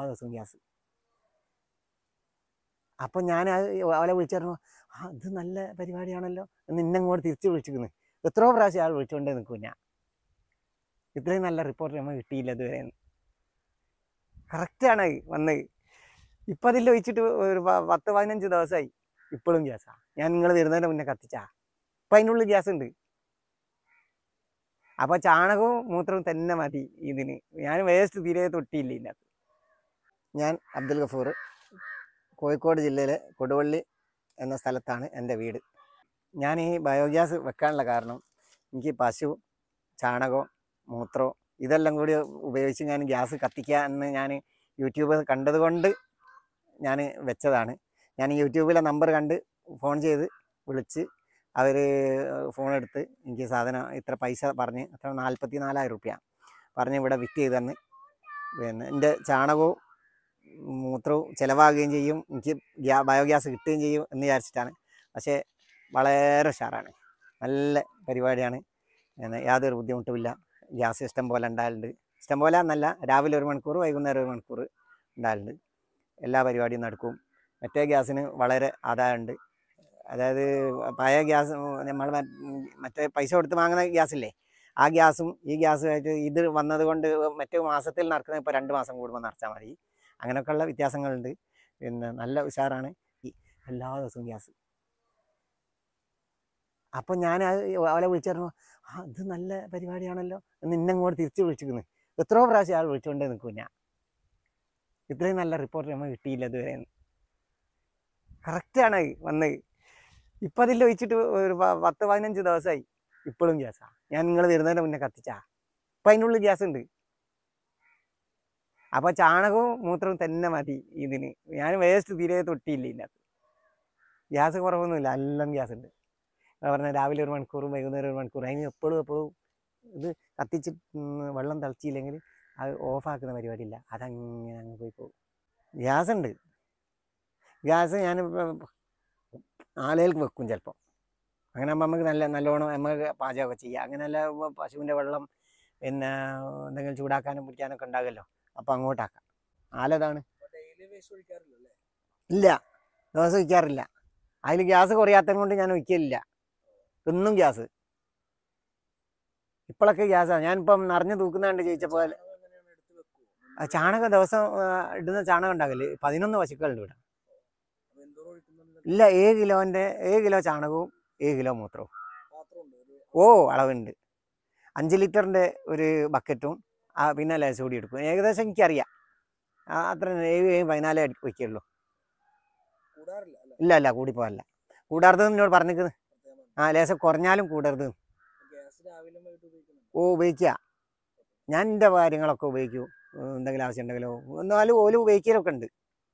ദിവസവും ഗ്യാസ് അപ്പം ഞാൻ അവളെ വിളിച്ചു ആ ഇത് നല്ല പരിപാടിയാണല്ലോ എന്ന് ഇന്നെ ഇങ്ങോട്ട് തിരിച്ച് വിളിച്ചിരിക്കുന്നു എത്രയോ പ്രാവശ്യം ആൾ വിളിച്ചുകൊണ്ടേ നിൽക്കും ഞാൻ ഇത്രയും നല്ല റിപ്പോർട്ട് നമ്മൾ കിട്ടിയില്ല ഇതുവരെ കറക്റ്റാണ് വന്നത് ഇപ്പം അതിൽ ഒഴിച്ചിട്ട് ഒരു പ- പത്ത് പതിനഞ്ച് ദിവസമായി ഇപ്പോഴും ഗ്യാസാ ഞാൻ നിങ്ങൾ വരുന്നതിന് മുന്നേ കത്തിച്ചാ അപ്പം അതിനുള്ളിൽ ഗ്യാസ് ഉണ്ട് അപ്പോൾ ചാണകവും മൂത്രവും തന്നെ മതി ഇതിന് ഞാൻ വേസ്റ്റ് തീരെ തൊട്ടിയില്ല ഇതിനകത്ത് ഞാൻ അബ്ദുൽ ഗഫൂർ കോഴിക്കോട് ജില്ലയിലെ കൊടുവള്ളി എന്ന സ്ഥലത്താണ് എൻ്റെ വീട് ഞാൻ ഈ ബയോഗ്യാസ് വെക്കാനുള്ള കാരണം എനിക്ക് പശു ചാണകവും മൂത്രവും ഇതെല്ലാം കൂടി ഉപയോഗിച്ച് ഞാൻ ഗ്യാസ് കത്തിക്കുക എന്ന് ഞാൻ യൂട്യൂബ് കണ്ടതുകൊണ്ട് ഞാൻ വെച്ചതാണ് ഞാൻ യൂട്യൂബിലെ നമ്പർ കണ്ട് ഫോൺ ചെയ്ത് വിളിച്ച് അവർ ഫോൺ എടുത്ത് എനിക്ക് സാധനം ഇത്ര പൈസ പറഞ്ഞ് അത്ര നാൽപ്പത്തി നാലായിരം റുപ്യ പറഞ്ഞ് ഇവിടെ വിറ്റ് ചെയ്ത് തന്ന് പിന്നെ എൻ്റെ ചാണകവും മൂത്രവും ചിലവാകുകയും ചെയ്യും എനിക്ക് ഗ്യാ ബയോഗ്യാസ് കിട്ടുകയും ചെയ്യും എന്ന് വിചാരിച്ചിട്ടാണ് പക്ഷേ വളരെ ഉഷാറാണ് നല്ല പരിപാടിയാണ് പിന്നെ യാതൊരു ബുദ്ധിമുട്ടുമില്ല ഗ്യാസ് ഇഷ്ടം പോലെ ഉണ്ടാകലുണ്ട് ഇഷ്ടം പോലെ എന്നല്ല രാവിലെ ഒരു മണിക്കൂർ വൈകുന്നേരം ഒരു മണിക്കൂർ ഉണ്ടാകലുണ്ട് എല്ലാ പരിപാടിയും നടക്കും മറ്റേ ഗ്യാസിന് വളരെ ആദായമുണ്ട് അതായത് പഴയ ഗ്യാസ് നമ്മൾ മറ്റേ പൈസ കൊടുത്ത് വാങ്ങുന്ന ഗ്യാസില്ലേ ആ ഗ്യാസും ഈ ഗ്യാസുമായിട്ട് ഇത് വന്നത് കൊണ്ട് മറ്റേ മാസത്തിൽ നടക്കുന്നത് ഇപ്പോൾ രണ്ട് മാസം കൂടുമ്പോൾ നിറച്ചാൽ മതി അങ്ങനെയൊക്കെയുള്ള വ്യത്യാസങ്ങളുണ്ട് പിന്നെ നല്ല ഉഷാറാണ് ഈ എല്ലാ ദിവസവും ഗ്യാസ് അപ്പം ഞാൻ അവളെ വിളിച്ചിരുന്നു ആ ഇത് നല്ല പരിപാടിയാണല്ലോ എന്ന് ഇന്നെ ഇങ്ങോട്ട് തിരിച്ച് വിളിച്ചിരിക്കുന്നു എത്രയോ പ്രാവശ്യം ആൾ വിളിച്ചുകൊണ്ടേ നിൽക്കും ഞാൻ ഇത്രയും നല്ല റിപ്പോർട്ട് നമ്മൾ കിട്ടിയില്ല ഇതുവരെ കറക്റ്റാണ് വന്നത് ഇപ്പം അതിൽ ഒഴിച്ചിട്ട് ഒരു പ- പത്ത് പതിനഞ്ച് ദിവസമായി ഇപ്പോഴും ഗ്യാസാ ഞാൻ നിങ്ങൾ വരുന്നതിന് മുന്നേ കത്തിച്ചാ അപ്പം അതിനുള്ളിൽ ഗ്യാസ് ഉണ്ട് അപ്പോൾ ചാണകവും മൂത്രവും തന്നെ മതി ഇതിന് ഞാൻ വേസ്റ്റ് തീരെ തൊട്ടിയില്ല ഇതിനകത്ത് ഗ്യാസ് കുറവൊന്നുമില്ല എല്ലാം ഗ്യാസ് ഉണ്ട് ഞാൻ പറഞ്ഞ രാവിലെ ഒരു മണിക്കൂറും വൈകുന്നേരം ഒരു മണിക്കൂർ അതിന് എപ്പോഴും എപ്പോഴും ഇത് കത്തിച്ച് ഉം വെള്ളം തിളച്ചില്ലെങ്കിൽ അത് ഓഫാക്കുന്ന പരിപാടിയില്ല അതങ്ങനെ അങ്ങ് പോയി പോകും ഗ്യാസ് ഉണ്ട് ഗ്യാസ് ഞാൻ ആളുകൾക്ക് വെക്കും ചിലപ്പോൾ അങ്ങനെ ആകുമ്പോൾ നമുക്ക് നല്ല നല്ലോണം നമുക്ക് പാചകമൊക്കെ ചെയ്യാം അങ്ങനെയല്ല പശുവിൻ്റെ വെള്ളം പിന്നെ എന്തെങ്കിലും ചൂടാക്കാനും പിടിക്കാനൊക്കെ ഉണ്ടാകുമല്ലോ അപ്പോൾ അങ്ങോട്ടാക്കാം ആലതാണ് ഡെയിലി വേസ്റ്റ് ഒഴിക്കാറില്ലല്ലേ ഇല്ല ദിവസം വയ്ക്കാറില്ല അതിൽ ഗ്യാസ് കുറയാത്തത് കൊണ്ട് ഞാൻ വയ്ക്കലില്ല എന്നും ഗ്യാസ് ഇപ്പോഴൊക്കെ ഗ്യാസാണ് ഞാനിപ്പം നിറഞ്ഞു തൂക്കുന്നതുകൊണ്ട് ചോദിച്ചപ്പോൾ ചാണകം എങ്ങനെയാണ് എടുത്ത് വെക്കുവോ ആ ചാണകം ദിവസം ആ, ഇടുന്ന ചാണകം ഉണ്ടാകല് പതിനൊന്ന് പശുക്കളുണ്ട് ഇവിടെ അപ്പൊ എന്തോരം ഒഴിക്കുന്നുണ്ട് ഇല്ല ഏഴ് കിലോൻ്റെ ഏഴ് കിലോ ചാണകവും ഏഴ് കിലോ മൂത്രവും പാത്രമുണ്ട് ഒരു ഓ അളവുണ്ട് അഞ്ച് ലിറ്ററിൻ്റെ ഒരു ബക്കറ്റും ആ പിന്നെ ലേശം കൂടി എടുക്കും ഏകദേശം എനിക്കറിയാം ആ അത്ര ഏഴ് ഏഴ് പതിനാലേ അടി വയ്ക്കുള്ളൂ കൂടാറില്ല അല്ലേ ഇല്ല ഇല്ല കൂടിപ്പോയല്ല കൂടാറുത് എന്നോട് പറഞ്ഞിരിക്കുന്നത് പ്രത്യേകം ആ ലേശം കുറഞ്ഞാലും കൂടരുത് ഗ്യാസ് രാവിലെ വൈകിട്ട് ഉപയോഗിക്കുന്നുണ്ട് ഓ ഉപയോഗിക്കുക ഞാൻ എൻ്റെ കാര്യങ്ങളൊക്കെ ഉപയോഗിക്കും ഉം, എന്തെങ്കിലും ആവശ്യം ഉണ്ടെങ്കിലോ എന്നാലും ഓല് ഉപയോഗിക്കലൊക്കെ ഉണ്ട്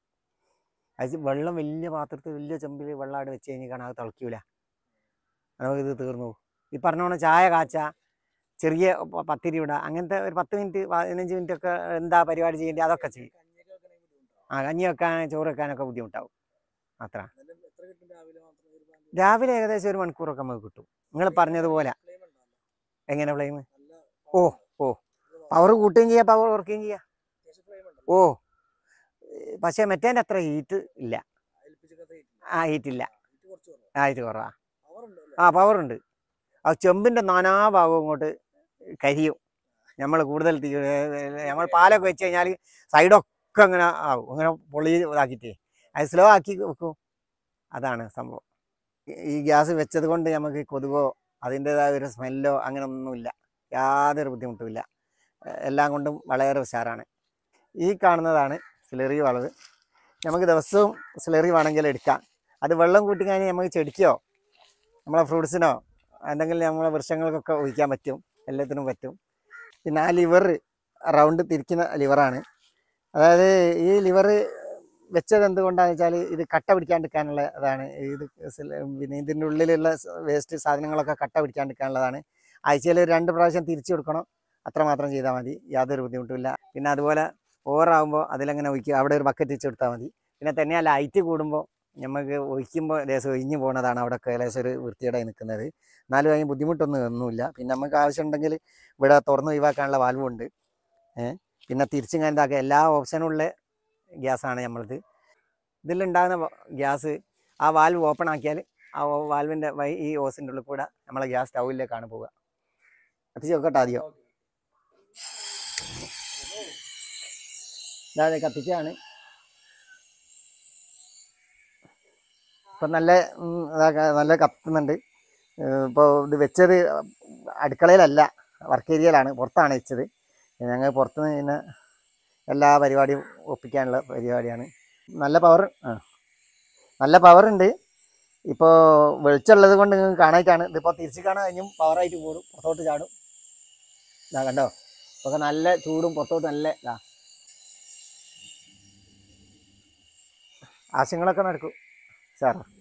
അത് വെള്ളം വലിയ പാത്രത്തിൽ വലിയ ചെമ്പിൽ വെള്ളം അവിടെ വെച്ച് കഴിഞ്ഞാൽ കാണാതെ തിളയ്ക്കൂല നമുക്ക് ഇത് തീർന്നു പോകും. ഈ പറഞ്ഞോണം ചായ കാച്ച ചെറിയ പ- പത്തിരി ഇടുക അങ്ങനത്തെ ഒരു പത്ത് മിനിറ്റ് പതിനഞ്ച് മിനിറ്റ് ഒക്കെ എന്താ പരിപാടി ചെയ്യേണ്ടത് അതൊക്കെ ചെയ്യും കഞ്ഞിയൊക്കെ വെക്കണമെങ്കിൽ ബുദ്ധിമുട്ടാവും ആ കഞ്ഞി വെക്കാൻ ചോറ് വെക്കാനൊക്കെ ബുദ്ധിമുട്ടാവും അത്ര എന്നാലും എത്ര കിട്ടും രാവിലെ മാത്രം ഒരു പാൻ രാവിലെ ഏകദേശം ഒരു മണിക്കൂറൊക്കെ നമുക്ക് കിട്ടും നിങ്ങൾ പറഞ്ഞതുപോലെ ഫ്ലെയിം ഉണ്ടല്ലോ എങ്ങനെ ഫ്ലെയിം നല്ല ഓ, power ഉണ്ട്. ഓ. ഇത് പവർ കൂട്ടുകയും ചെയ്യാം പവർ കുറയ്ക്കുകയും ചെയ്യാം അത്യാവശ്യം ഫ്ലെയിം ഉണ്ടല്ലോ ഓ പക്ഷേ മറ്റേൻ്റെ അത്ര ഹീറ്റ് ഇല്ല ഏൽപ്പിച്ചൊക്കെ ആ ഹീറ്റ് ഇല്ല ഹീറ്റ് കുറച്ച് കുറവാണ് ആ ഹീറ്റ് കുറവാ പവർ ഉണ്ട് അല്ലേ ആ പവർ ഉണ്ട് ആ ചെമ്പിൻ്റെ നാനാ ഭാഗവും ഇങ്ങോട്ട് കരിയും നമ്മൾ കൂടുതൽ തീ നമ്മൾ പാലൊക്കെ വെച്ച് കഴിഞ്ഞാൽ സൈഡൊക്കെ അങ്ങനെ ആവും അങ്ങനെ പൊളി ഇതാക്കിയിട്ട് അത് സ്ലോ ആക്കി വെക്കും അതാണ് സംഭവം ഈ- ഈ ഗ്യാസ് വെച്ചത് കൊണ്ട് നമുക്ക് കൊതുകോ അതിൻ്റെതായ ഒരു സ്മെല്ലോ അങ്ങനെ ഒന്നുമില്ല യാതൊരു ബുദ്ധിമുട്ടുമില്ല എ- എല്ലാം കൊണ്ടും വളരെ ഉഷാറാണ് ഈ കാണുന്നതാണ് സ്ലറി വളവ് നമുക്ക് ദിവസവും സ്ലറി വേണമെങ്കിൽ എടുക്കാം അത് വെള്ളം കൂട്ടി കഴിഞ്ഞാൽ നമുക്ക് ചെടിക്കോ നമ്മളെ ഫ്രൂട്ട്സിനോ എന്തെങ്കിലും നമ്മളെ വൃക്ഷങ്ങൾക്കൊക്കെ ഒഴിക്കാൻ പറ്റും എല്ലാത്തിനും പറ്റും പിന്നെ ആ ലിവർ റൗണ്ട് തിരിക്കുന്ന ലിവറാണ് അതായത് ഈ ലിവർ വെച്ചത് എന്തുകൊണ്ടാണെന്ന് വെച്ചാൽ ഇത് കട്ട പിടിക്കാണ്ടിരിക്കാനുള്ള അതാണ് ഇത് സില- പിന്നെ ഇതിൻ്റെ ഉള്ളിലുള്ള വേസ്റ്റ് സാധനങ്ങളൊക്കെ കട്ട പിടിക്കാണ്ടിരിക്കാനുള്ളതാണ് ആഴ്ചയിൽ ഒരു രണ്ട് പ്രാവശ്യം തിരിച്ചു കൊടുക്കണം അത്രമാത്രം ചെയ്താൽ മതി യാതൊരു ബുദ്ധിമുട്ടുമില്ല പിന്നെ അതുപോലെ ഓവറാകുമ്പോൾ അതിലങ്ങനെ ഒഴിക്കുക അവിടെ ഒരു ബക്കറ്റ് വെച്ച് കൊടുത്താൽ മതി പിന്നെ തന്നെ ആ ലൈറ്റ് കൂടുമ്പോൾ നമുക്ക് ഒഴിക്കുമ്പോൾ ലേശം ഒഴിഞ്ഞു പോകുന്നതാണ് അവിടെ ലേശം ഒരു വൃത്തിയോടെ നിൽക്കുന്നത് എന്നാലും അതിന് ബുദ്ധിമുട്ടൊന്നും ഒന്നുമില്ല പിന്നെ നമുക്ക് ആവശ്യമുണ്ടെങ്കിൽ ഇവിടെ തുറന്ന് ഒഴിവാക്കാനുള്ള വാൽവുണ്ട് ഏഹ് പിന്നെ തിരിച്ചിങ്ങനെ ഇതാക്കുക എല്ലാ ഓപ്ഷനും ഉള്ള ഗ്യാസാണ് നമ്മളത് ഇതിലുണ്ടാകുന്ന വ- ഗ്യാസ് ആ വാൽവ് ഓപ്പൺ ആക്കിയാൽ ആ വാൽവിൻ്റെ വൈ ഈ ഓസിൻ്റെ ഉള്ളിൽ കൂടെ നമ്മളെ ഗ്യാസ് സ്റ്റൗവിലേക്കാണ് പോവുക കത്തിച്ച് വെക്കട്ടെ ആദ്യം ഇതാ കത്തിച്ചാണ് ഇപ്പം നല്ല ഉം, ഇതാ നല്ല കത്തുന്നുണ്ട് ഇപ്പോൾ ഇത് വെച്ചത് അടുക്കളയിലല്ല വർക്ക് ഏരിയയിലാണ് പുറത്താണ് വെച്ചത് ഞങ്ങൾ പുറത്ത് നിന്ന് പിന്നെ എല്ലാ പരിപാടിയും ഒപ്പിക്കാനുള്ള പരിപാടിയാണ് നല്ല പവർ ആ നല്ല പവർ ഉണ്ട് ഇപ്പോൾ വെളിച്ചമുള്ളത് കൊണ്ട് നിങ്ങൾക്ക് കാണായിട്ടാണ് ഇതിപ്പോൾ തിരിച്ച് കാണാൻ കഴിഞ്ഞും പവറായിട്ട് കൂടും പുറത്തോട്ട് ചാടും ഇതാ കണ്ടോ ഇപ്പൊക്കെ നല്ല ചൂടും പുറത്തോട്ട് നല്ല ഇതാ ആവശ്യങ്ങളൊക്കെ നടക്കും സാർ